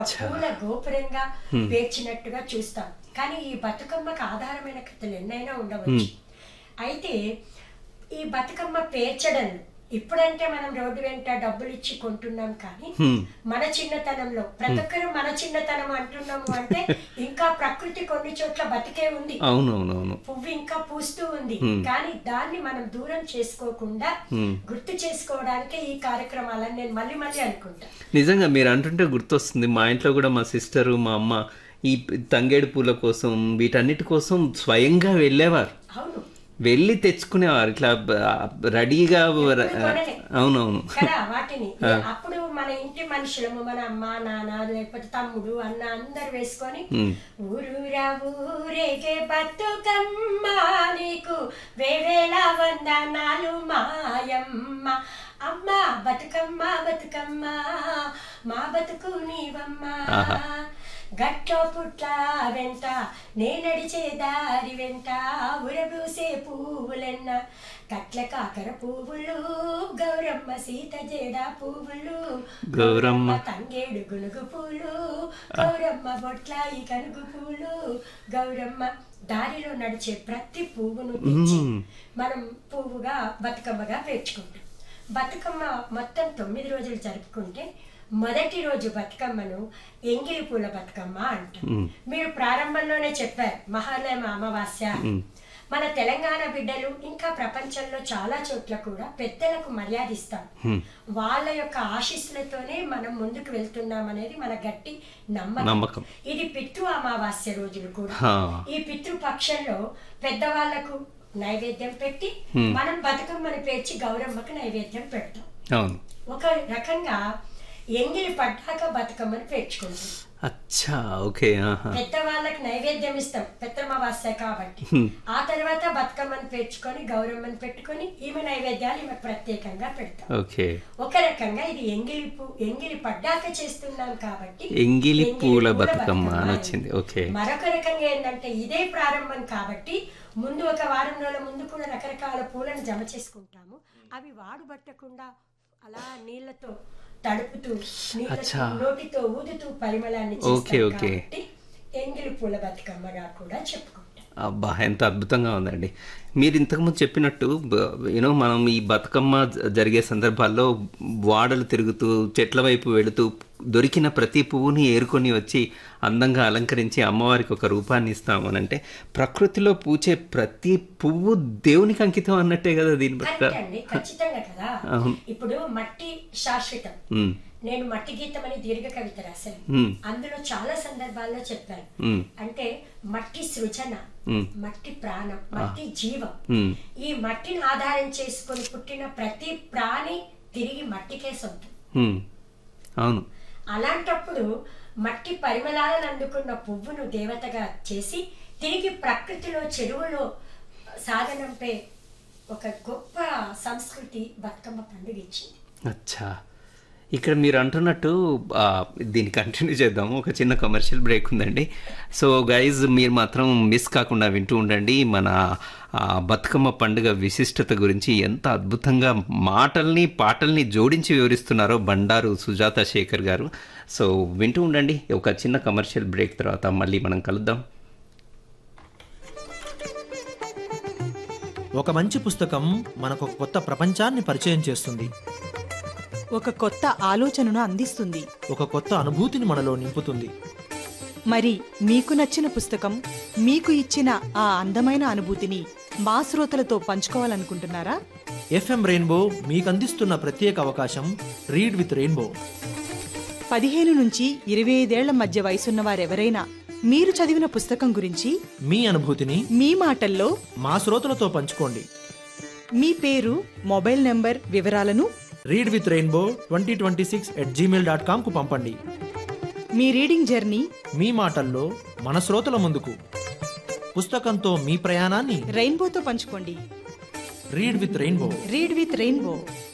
పూల గోపురంగా పేర్చినట్టుగా చూస్తాం కానీ ఈ బతుకమ్మకు ఆధారమైన కథలు ఎన్నైనా ఉండవచ్చు అయితే ఈ బతుకమ్మ పేర్చడం ఇప్పుడంటే మనం రోడ్డు వెంట డబ్బులు ఇచ్చి కొంటున్నాం కానీ మన చిన్నతనంలో ప్రతి ఒక్కరు మన చిన్నతనం అంటున్నాము అంటే ఇంకా ప్రకృతి కొన్ని చోట్ల బతికే ఉంది అవునవునవును పువ్వు ఇంకా పూస్తూ ఉంది కానీ దాన్ని మనం దూరం చేసుకోకుండా గుర్తు చేసుకోవడానికే ఈ కార్యక్రమాలని నేను మళ్ళీ మళ్ళీ అనుకుంటా నిజంగా మీరు అంటుంటే గుర్తొస్తుంది మా ఇంట్లో కూడా మా సిస్టరు మా అమ్మ ఈ తంగేడు పూల కోసం వీటన్నిటి కోసం స్వయంగా వెళ్ళేవారు అవును వెళ్ళి తెచ్చుకునేవారు ఇట్లా బ- రెడీగా ర- కొనలే. అవునవును కదా వాటిని అప్పుడు మన ఇంటి మనుషులము మన అమ్మ నాన్న లేకపోతే తమ్ముడు అన్న అందరు వేసుకొని ఊరూరా ఊరేగే బతుకమ్మ నీకు వేవేల వందనాలు మాయమ్మ అమ్మ బతుకమ్మ బతుకమ్మ మా బతుకు నీవమ్మ గట్లో పుట్ల వెంట నే నడిచే దారి వెంట ఉరబూసే పువ్వులెన్న కట్ల కాకర పువ్వులు గౌరమ్మ సీత జేడ పువ్వులు గౌరమ్మ. తంగేడు గునుగు పూలు గౌరమ్మ బొట్ల ఈ కనుగు పూలు గౌరమ్మ దారిలో నడిచే ప్రతి పువ్వును తెచ్చి మనం పువ్వుగా బతుకమ్మగా పేర్చుకుంటాం బతుకమ్మ మొత్తం తొమ్మిది రోజులు జరుపుకుంటే మొదటి రోజు బతుకమ్మను ఎంగిలి పూల బతుకమ్మ అంటాం మీరు ప్రారంభంలోనే చెప్పారు మహాలయ అమావాస్య మన తెలంగాణ బిడ్డలు ఇంకా ప్రపంచంలో చాలా చోట్ల కూడా పెద్దలకు మర్యాదిస్తాం వాళ్ళ యొక్క ఆశీస్సులతోనే మనం ముందుకు వెళ్తున్నాం అనేది మన గట్టి నమ్మకం నమ్మకం ఇది పితృ అమావాస్య రోజులు కూడా హా. ఈ పితృపక్షంలో పెద్దవాళ్లకు నైవేద్యం పెట్టి మనం బతుకమ్మని పేర్చి గౌరమ్మకు నైవేద్యం పెడతాం అవును ఒక రకంగా ఎంగిలి పడ్డాక బతుకమ్మని పేర్చుకుంటాం అచ్చా ఓకే ఆహా పెద్దవాళ్ళకి నైవేద్యం ఇస్తాం పెద్దమావాస్య కాబట్టి ఆ తర్వాత బతుకమ్మని పేర్చుకొని గౌరమ్మని పెట్టుకొని ఈమె నైవేద్యాలు ఈమె ప్రత్యేకంగా పెడతాం ఓకే ఒక రకంగా ఇది ఎంగిలి పూ ఎంగిలి పడ్డాక చేస్తున్నాం కాబట్టి ఎంగిలి పూల పూల బతుకమ్మ అని అయింది. వచ్చింది ఓకే మరొక రకంగా ఏంటంటే ఇదే ప్రారంభం కాబట్టి ముందు ఒక వారం రోజుల ముందు కూడా రకరకాల పూలను జమ చేసుకుంటాము అవి వాడుబట్టకుండా అలా నీళ్లతో తడుపుతూ నీళ్ళతో అచ్చా. నోటితో ఊదుతూ పరిమళాన్ని ఓకే, చేస్తాం ఓకే. కాబట్టి ఎంగిలి పూల బతుకమ్మగా కూడా చెప్పుకుంటాం అబ్బా ఎంత అద్భుతంగా ఉందండి మీరు ఇంతకుముందు చెప్పినట్టు యూనో మనం ఈ బతుకమ్మ జ- జరిగే సందర్భాల్లో వాడలు తిరుగుతూ చెట్ల వైపు వెళుతూ దొరికిన ప్రతి పువ్వుని ఏరుకొని వచ్చి అందంగా అలంకరించి అమ్మవారికి ఒక రూపాన్ని ఇస్తాం అని అంటే ప్రకృతిలో పూచే ప్రతి పువ్వు దేవునికి అంకితం అన్నట్టే కదా దీని కరెక్ట్ ప్రకారం అండి ఖచ్చితంగా కదా అవును. ఇప్పుడు మట్టి శాశ్వతం ఉమ్, నేను మట్టి గీతం అని దీర్ఘ కవిత రాశాను ఉమ్, అందులో చాలా సందర్భాల్లో చెప్పాను ఉమ్, అంటే మట్టి సృజన ఉమ్. మట్టి ప్రాణం మట్టి జీవం ఉమ్, ఈ మట్టిని ఆధారం చేసుకొని పుట్టిన ప్రతి ప్రాణి తిరిగి మట్టికే సొంతం ఉమ్. అవును అలాంటప్పుడు మట్టి పరిమళాలను అందుకున్న పువ్వును దేవతగా చేసి తిరిగి ప్రకృతిలో చెరువులో సాగనంపే ఒక గొప్ప సంస్కృతి బతుకమ్మ పండుగ ఇచ్చింది అచ్చా ఇక్కడ మీరు అంటున్నట్టు ఆ, దీన్ని కంటిన్యూ చేద్దాము ఒక చిన్న కమర్షియల్ బ్రేక్ ఉందండి సో గైజ్ మీరు మాత్రం మిస్ కాకుండా వింటూ ఉండండి మన ఆ, బతుకమ్మ పండుగ విశిష్టత గురించి ఎంత అద్భుతంగా మాటల్ని పాటల్ని జోడించి వివరిస్తున్నారో బండారు సుజాత శేఖర్ గారు సో వింటూ ఉండండి ఒక చిన్న కమర్షియల్ బ్రేక్ తర్వాత మళ్ళీ మనం కలుద్దాం ఒక మంచి పుస్తకం మనకు ఒక కొత్త ప్రపంచాన్ని పరిచయం చేస్తుంది ఒక కొత్త ఆలోచనను అందిస్తుంది ఒక కొత్త అనుభూతిని మనలో నింపుతుంది మరి మీకు నచ్చిన పుస్తకం మీకు ఇచ్చిన ఆ అందమైన అనుభూతిని మా శ్రోతలతో పంచుకోవాలనుకుంటున్నారా ఎఫ్ఎం రెయిన్బో మీకు అందిస్తున్న ప్రత్యేక అవకాశం రీడ్ విత్ రెయిన్బో పదిహేను నుంచి ఇరవై ఐదేళ్ల మధ్య వయసున్న వారెవరైనా మీరు చదివిన పుస్తకం గురించి మీ అనుభూతిని మీ మాటల్లో మా శ్రోతలతో పంచుకోండి మీ పేరు మొబైల్ నంబర్ వివరాలను read with rainbow twenty twenty six at Gmail dot కామ్కు పంపండి మీ రీడింగ్ జర్నీ మీ మాటల్లో మన శ్రోతల ముందుకు పుస్తకంతో మీ ప్రయాణాన్ని రెయిన్బోతో పంచుకోండి read with rainbow read with rainbow